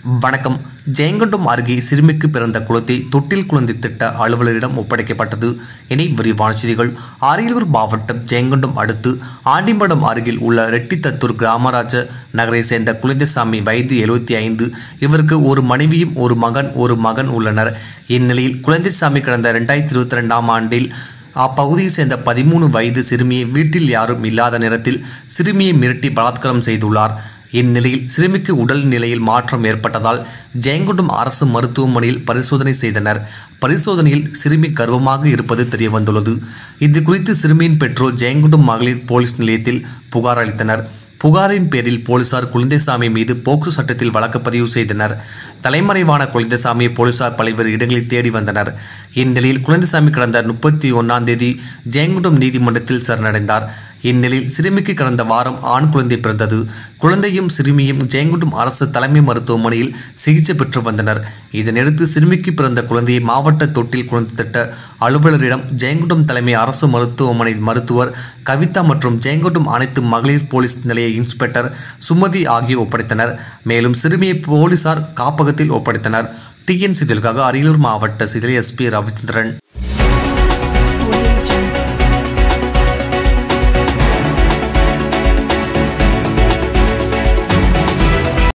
வணக்கம் ஜெயங்கொண்டம் அருகே சிறுமிக்கு பிறந்த குழந்தை தொட்டில் குழந்தை திட்ட அலுவலரிடம் ஒப்படைக்கப்பட்டது இனி விரிவான செய்திகள் அரியலூர் மாவட்டம் ஜெயங்கொண்டம் அடுத்து ஆண்டிமடம் அருகில் உள்ள ரெட்டித்தத்தூர் கிராமராஜ நகரை சேர்ந்த குழந்தைசாமி வயது எழுபத்தி ஐந்து இவருக்கு ஒரு மனைவியும் ஒரு மகன் ஒரு மகன் உள்ளனர் இந்நிலையில் குழந்தைசாமி கடந்த ரெண்டாயிரத்தி இருபத்தி ரெண்டாம் ஆண்டில் அப்பகுதியை சேர்ந்த பதிமூணு வயது சிறுமியை வீட்டில் யாரும் இல்லாத நேரத்தில் சிறுமியை மிரட்டி பலாத்காரம் செய்துள்ளார் இந்நிலையில் சிறுமிக்கு உடல் நிலையில் மாற்றம் ஏற்பட்டதால் ஜெயங்கொண்டம் அரசு மருத்துவமனையில் பரிசோதனை செய்தனர் பரிசோதனையில் சிறுமி கர்வமாக இருப்பது தெரியவந்துள்ளது இது குறித்து சிறுமியின் பெற்றோர் ஜெயங்கொண்டம் மகளிர் போலீஸ் நிலையத்தில் புகார் அளித்தனர் புகாரின் பேரில் போலீசார் குழந்தைசாமி மீது போக்சோ சட்டத்தில் வழக்கு பதிவு செய்தனர் தலைமறைவான குழந்தைசாமியை போலீசார் பல்வேறு இடங்களில் தேடி வந்தனர் இந்நிலையில் குழந்தைசாமி கடந்த முப்பத்தி ஒன்றாம் தேதி ஜெயங்கொண்டம் நீதிமன்றத்தில் சரணடைந்தார் இந்நிலையில் சிறுமிக்கு கடந்த வாரம் ஆண் குழந்தை பிறந்தது குழந்தையும் சிறுமியும் ஜெயங்கொண்டம் அரசு தலைமை மருத்துவமனையில் சிகிச்சை பெற்று வந்தனர் இதனையடுத்து சிறுமிக்கு பிறந்த குழந்தையை மாவட்ட தொட்டில் குழந்தை திட்ட அலுவலரிடம் ஜெயங்கொண்டம் தலைமை அரசு மருத்துவமனை மருத்துவர் கவிதா மற்றும் ஜெயங்கொண்டம் அனைத்து மகளிர் போலீஸ் நிலைய இன்ஸ்பெக்டர் சுமதி ஆகியோர் ஒப்படைத்தனர் மேலும் சிறுமியை போலீசார் காப்பகத்தில் ஒப்படைத்தனர் டிஎன் சிதலுக்காக அரியலூர் மாவட்ட சிதில் எஸ்பி ரவிச்சந்திரன்